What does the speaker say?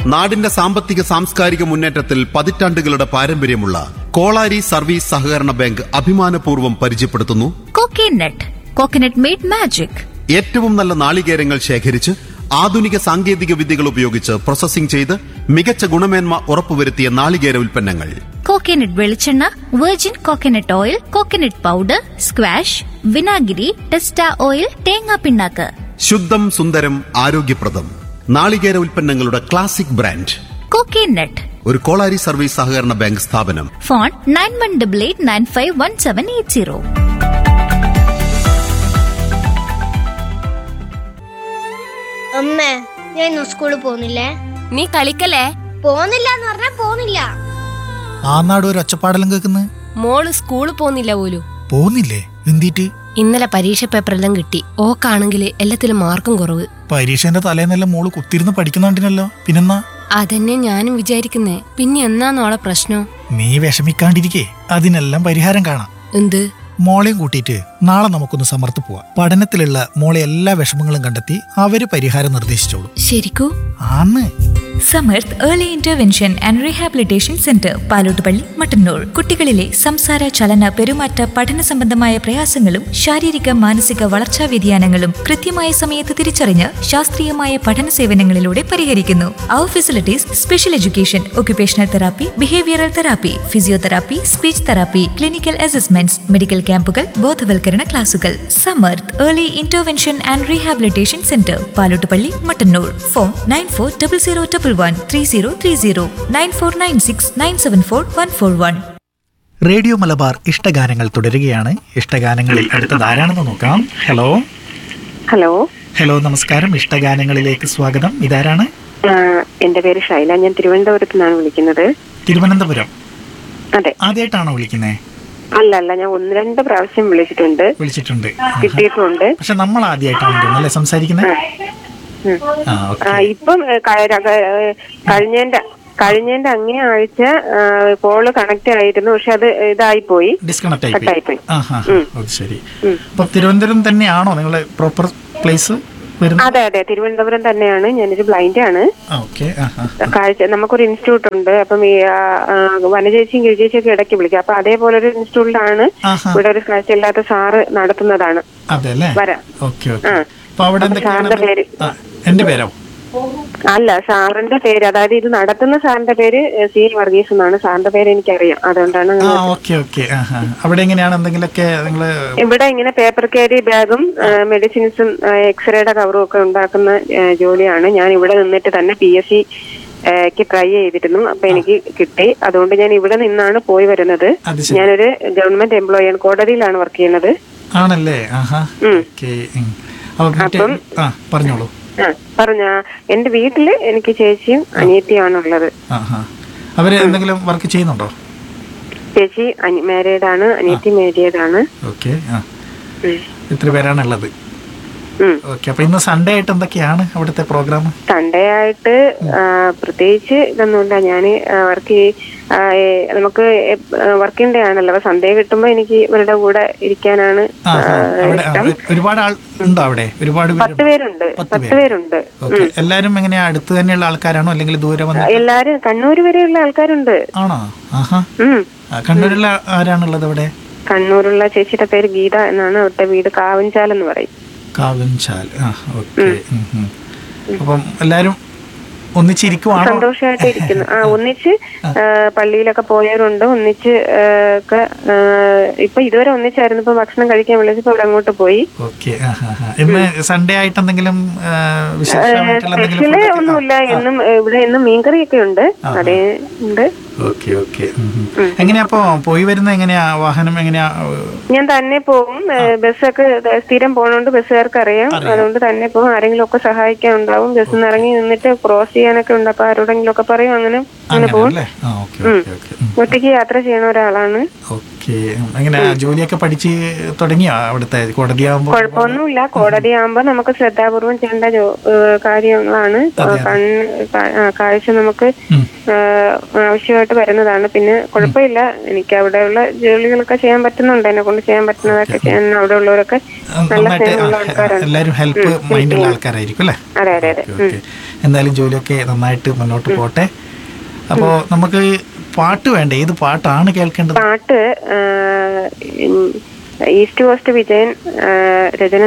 നാടിന്റെ സാമ്പത്തിക സാംസ്കാരിക മുന്നേറ്റത്തിൽ പതിറ്റാണ്ടുകളുടെ പാരമ്പര്യമുള്ള കോളാരി സർവീസ് സഹകരണ ബാങ്ക് അഭിമാനപൂർവ്വം പരിചയപ്പെടുത്തുന്നു കോക്കനട്ട് കോക്കനട്ട് മെയ്ഡ് മാജിക് ഏറ്റവും നല്ല നാളികേരങ്ങൾ ശേഖരിച്ച് ആധുനിക സാങ്കേതിക വിദ്യകൾ ഉപയോഗിച്ച് പ്രോസസ്സിംഗ് ചെയ്ത് മികച്ച ഗുണമേന്മ ഉറപ്പുവരുത്തിയ നാളികേര ഉൽപ്പന്നങ്ങൾ കോക്കനട്ട് വെളിച്ചെണ്ണ virgin coconut oil coconut powder squash വിനാഗിരി ടെസ്റ്റ ഓയിൽ തേങ്ങാ പിണ്ണാക്ക് ശുദ്ധം സുന്ദരം ആരോഗ്യപ്രദം നാളികേര ഉൽപ്പന്നങ്ങളുടെ ക്ലാസിക് ബ്രാൻഡ് കോക്കനട്ട് ഒരു കോളാരി സർവീസ് സഹകരണ ബാങ്ക് സ്ഥാപനം phone nine one double eight nine five one seven eight zero അമ്മേ ഞാൻ ഇന്ന് സ്കൂളിൽ പോകുന്നില്ലേ നീ കളിക്കല്ലേ പോകുന്നില്ല എന്ന് പറഞ്ഞാ പോകുന്നില്ല ആ നാട് ഒരു ഒച്ചപ്പാടെല്ലാം കേൾക്കുന്നത് മോള് സ്കൂളിൽ പോന്നില്ല പോലും പോകുന്നില്ലേ എന്തിട്ട് ഇന്നലെ പരീക്ഷ പേപ്പറെല്ലാം കിട്ടി ഓക്കാണെങ്കിൽ എല്ലാത്തിലും മാർക്കും കുറവ് പരീക്ഷേന്റെ തലേന്നെല്ലാം മോള് കുത്തിരുന്ന് പഠിക്കുന്നുണ്ടിനല്ലോ പിന്നെന്നാ അതന്നെ ഞാനും വിചാരിക്കുന്നേ പിന്നെ എന്നാന്നോളെ പ്രശ്നം നീ വിഷമിക്കാണ്ടിരിക്കേ അതിനെല്ലാം പരിഹാരം കാണാം എന്ത് മോളെയും കൂട്ടിയിട്ട് നാളെ നമുക്കൊന്ന് സമർത്ത് പോവാം പഠനത്തിലുള്ള മോളെ എല്ലാ വിഷമങ്ങളും കണ്ടെത്തി അവര് പരിഹാരം നിർദ്ദേശിച്ചോളൂ ശരിക്കൂ ആന്ന് Samarth early intervention and rehabilitation centre Palottupalli Mattannur കുട്ടികളിലെ സംസാര ചലന പെരുമാറ്റ പഠന സംബന്ധമായ പ്രയാസങ്ങളും ശാരീരിക മാനസിക വളർച്ചാ വ്യതിയാനങ്ങളും കൃത്യമായ സമയത്ത് തിരിച്ചറിഞ്ഞ് ശാസ്ത്രീയമായ പഠന സേവനങ്ങളിലൂടെ പരിഹരിക്കുന്നു അവർ facilities special education occupational therapy behavioural therapy physiotherapy speech therapy clinical assessments medical ക്യാമ്പുകൾ ബോധവൽക്കരണ ക്ലാസുകൾ Samarth early intervention and rehabilitation centre Palottupalli Mattannur phone nine four double zero double one three zero three zero nine four nine six nine seven four one four one radio Malabar ഇഷ്ടഗാനങ്ങൾ തുടരുകയാണ് ഇഷ്ടഗാനങ്ങളിൽ അടുത്തത് ആരാണെന്ന് നോക്കാം hello hello hello നമസ്കാരം ഇഷ്ടഗാനങ്ങളിലേക്ക് സ്വാഗതം ഇതാരാണ് ആ, എന്റെ പേര് ഷൈല ഞാൻ തിരുവനന്തപുരത്ത് നിന്നാണ് വിളിക്കുന്നത് തിരുവനന്തപുരം അതെ ആദ്യമായിട്ടാണോ വിളിക്കുന്നേ അല്ല അല്ല ഞാൻ ഒന്ന് രണ്ട് പ്രാവശ്യം വിളിച്ചിട്ടുണ്ട് വിളിച്ചിട്ടുണ്ട് കിട്ടിയിട്ടുണ്ട് പക്ഷെ നമ്മൾ ആദ്യമായിട്ടാണ് തോന്നുന്നു അല്ലേ സംസാരിക്കുന്നത് ഉം. ആ ആ, ഓക്കെ ഇപ്പം ഏ, ക- ര- ഏ, കഴിഞ്ഞേന്റെ കഴിഞ്ഞേന്റെ അങ്ങേ ആഴ്ച കോള് കണക്ട് ആയിരുന്നു പക്ഷെ അത് ഇതായി പോയി ഡിസ്കണക്ട് Cut ആയി ആയിപ്പോയി. ആ ഹാ ഉം. അത് ശരി അപ്പൊ തിരുവനന്തപുരം തന്നെയാണോ നിങ്ങളെ പ്രോപ്പർ പ്ലേസ് വരുന്നത് അതെ അതെ തിരുവനന്തപുരം തന്നെയാണ് ഞാനൊരു ബ്ലൈൻഡ് ആണ് ഓക്കെ ആ ഹാ കാഴ്ച നമുക്കൊരു ഇൻസ്റ്റിറ്റ്യൂട്ട് ഉണ്ട് അപ്പം ഈ ആ, ആ, വനചേച്ചിയും ഗിരിചേച്ചിയും ഒക്കെ ഇടയ്ക്ക് വിളിക്കും അപ്പൊ അതേപോലെ ഒരു ഇൻസ്റ്റിറ്റ്യൂട്ടിലാണ് ആഹാ. ഇവിടെ ഒരു കാഴ്ചയില്ലാത്ത സാറ് നടത്തുന്നതാണ് അതെ അല്ലേ വരാം. ഓക്കെ ഓക്കെ ആ. അപ്പൊ അവിടെ അപ്പൊ എന്തൊക്കെയാണ് സാറിന്റെ പേര്? ആ, എന്റെ പേരോ അല്ല സാറിന്റെ പേര് അതായത് ഇത് നടത്തുന്ന സാറിന്റെ പേര് എ, സി വർഗീസ് എന്നാണ് സാറിന്റെ പേര് എനിക്കറിയാം അതുകൊണ്ടാണ് ആ നിങ്ങൾ- ഓക്കെ ഓക്കെ ആ ഹാ അവിടെ എങ്ങനെയാണ് എന്തെങ്കിലുമൊക്കെ നിങ്ങള് ഇവിടെ ഇങ്ങനെ പേപ്പർ ക്യാരി ബാഗും മെഡിസിൻസും എക്സ്റേയുടെ കവറും ഒക്കെ ഉണ്ടാക്കുന്ന ഏ, ജോലിയാണ് ഞാൻ ഇവിടെ നിന്നിട്ട് തന്നെ പി എസ് സി ക്ക് ട്രൈ ചെയ്തിരുന്നു അപ്പൊ എനിക്ക് കിട്ടി അതുകൊണ്ട് ഞാൻ ഇവിടെ നിന്നാണ് പോയി വരുന്നത് അത് ശരി. ഞാനൊരു ഗവൺമെന്റ് എംപ്ലോയി ആണ് കോടതിയിലാണ് വർക്ക് ചെയ്യുന്നത് ആണല്ലേ ആഹാ ഉം. ഓക്കെ ഉം. അപ്പൊ മറ്റേ അപ്പം- ആ പറഞ്ഞോളൂ ആ പറഞ്ഞ എന്റെ വീട്ടില് എനിക്ക് ചേച്ചിയും അനിയത്തിയാണുള്ളത് ആ ഹാ അവര് എന്തെങ്കിലും വർക്ക് ചെയ്യുന്നുണ്ടോ ചേച്ചി മാരീഡ് ആണ് അനിയത്തി മാരീഡ് ആണ് ഓക്കെ ആ ഉം. ഇത്ര പേരാണുള്ളത് ഉം. ഓക്കെ അപ്പൊ ഇന്ന് സൺഡേ ആയിട്ട് എന്തൊക്കെയാണ് അവിടുത്തെ പ്രോഗ്രാം സൺഡേ ആയിട്ട് ആ, പ്രത്യേകിച്ച് ഇതൊന്നുമില്ല ഞാൻ വർക്ക് നമുക്ക് വർക്കിംഗ് ഡേ ആണല്ലോ അപ്പൊ സൺഡേ കിട്ടുമ്പോ എനിക്ക് ഇവരുടെ കൂടെ ഇരിക്കാനാണ് ആ ആ, ആ, അവിടെ ആ, ഇഷ്ടം ഒരുപാട് ആൾ ഉണ്ടോ അവിടെ ഒരുപാട് പത്ത് പേരുണ്ട് പത്ത് പത്ത് പേര്. പേരുണ്ട് ഓക്കെ എല്ലാരും എങ്ങനെയാ അടുത്ത് തന്നെയുള്ള ആൾക്കാരാണോ അല്ലെങ്കിൽ ദൂരെ വന്ന് എല്ലാരും കണ്ണൂർ വരെയുള്ള ആൾക്കാരുണ്ട് ആണോ ആഹാ ഉം ആ, കണ്ണൂരിലുള്ള ആരാണുള്ളത് അവിടെ കണ്ണൂരുള്ള ചേച്ചിയുടെ പേര് ഗീത എന്നാണ് അവരുടെ വീട് കാവഞ്ചാൽ എന്ന് പറയും കാവൻചാൽ ആ ഓക്കെ അപ്പം എല്ലാരും ഒന്നിച്ചിരിക്കുവാണോ സന്തോഷമായിട്ട് ഇരിക്കുന്നു ആ ഒന്നിച്ച് ആ, പള്ളിയിലൊക്കെ പോയവരുണ്ട് ഒന്നിച്ച് ആ, ഒക്കെ ആ, ഇപ്പൊ ഇതുവരെ ഒന്നിച്ചായിരുന്നു ഇപ്പൊ ഭക്ഷണം കഴിക്കാൻ വിളിച്ചപ്പോ ഇവിടെ അങ്ങോട്ട് പോയി ഓക്കെ ഇന്ന് സൺഡേ ആയിട്ട് എന്തെങ്കിലും ആ, വിശേഷമായിട്ടുള്ള എന്തെങ്കിലും സ്പെഷ്യല് food ഒക്കെ- ഒന്നുമില്ല എന്നും ഏ, ഇവിടെ എന്നും മീൻകറിയൊക്കെ ഉണ്ട് അതേ ഉണ്ട് ഓക്കെ ഓക്കെ ഉം, ഉം. എങ്ങനെയാ അപ്പൊ പോയി വരുന്ന എങ്ങനെയാ വാഹനം എങ്ങനെയാ ഞാൻ തന്നെ പോകും ഏ, ബസ്സൊക്കെ ദ- സ്ഥിരം പോണോണ്ട് ബസ്സുകാർക്ക് അറിയാം അതുകൊണ്ട് തന്നെ പോകും ആരെങ്കിലും ഒക്കെ സഹായിക്കാൻ ഉണ്ടാവും ബസ്സിൽ നിന്ന് ഇറങ്ങി നിന്നിട്ട് ക്രോസ് ചെയ്യാനൊക്കെ ഉണ്ട് അപ്പൊ ആരോടെങ്കിലും ഒക്കെ പറയും അങ്ങനെ അങ്ങനെ അങ്ങനെ പോകും അല്ലേ ആ ഓക്കെ ഓക്കെ ഓക്കെ ഉം. ഒറ്റയ്ക്ക് യാത്ര ചെയ്യുന്ന ഒരാളാണ് ഓക്കെ ഓക്കെ അങ്ങനെ ജോലിയൊക്കെ പഠിച്ച് തുടങ്ങിയോ അവിടുത്തെ കോടതിയാകുമ്പോൾ കുഴപ്പമൊന്നുമില്ല കോടതി ആകുമ്പോൾ നമുക്ക് ശ്രദ്ധാപൂർവം ചെയ്യേണ്ട ജോ ഏഹ് കാര്യങ്ങളാണ് കണ്ണ് കാ- ആ, കാഴ്ച നമുക്ക് ഏഹ് ആവശ്യമായിട്ട് വരുന്നതാണ് പിന്നെ കുഴപ്പമില്ല എനിക്ക് അവിടെയുള്ള ജോലികളൊക്കെ ചെയ്യാൻ പറ്റുന്നുണ്ട് എന്നെ കൊണ്ട് ചെയ്യാൻ പറ്റുന്നതൊക്കെ ചെയ്യാൻ അവിടെ ഉള്ളവരൊക്കെ നല്ല നന്നായിട്ട് സ്നേഹമുള്ള ആൾക്കാരാണ് എല്ലാവരും ഹെൽപ്പ് മൈൻഡുള്ള ആൾക്കാരായിരിക്കും അല്ലേ അതെ അതെ അതെ ഓക്കെ ഓക്കെ എന്തായാലും ജോലിയൊക്കെ നന്നായിട്ട് മുന്നോട്ട് പോട്ടെ അപ്പോൾ നമുക്ക് പാട്ട് വേണ്ടേ ഏത് പാട്ടാണ് കേൾക്കേണ്ടത് പാട്ട് ഏഹ്, ഈസ്റ്റ് കോസ്റ്റ് വിജയൻ ഏഹ്, രചന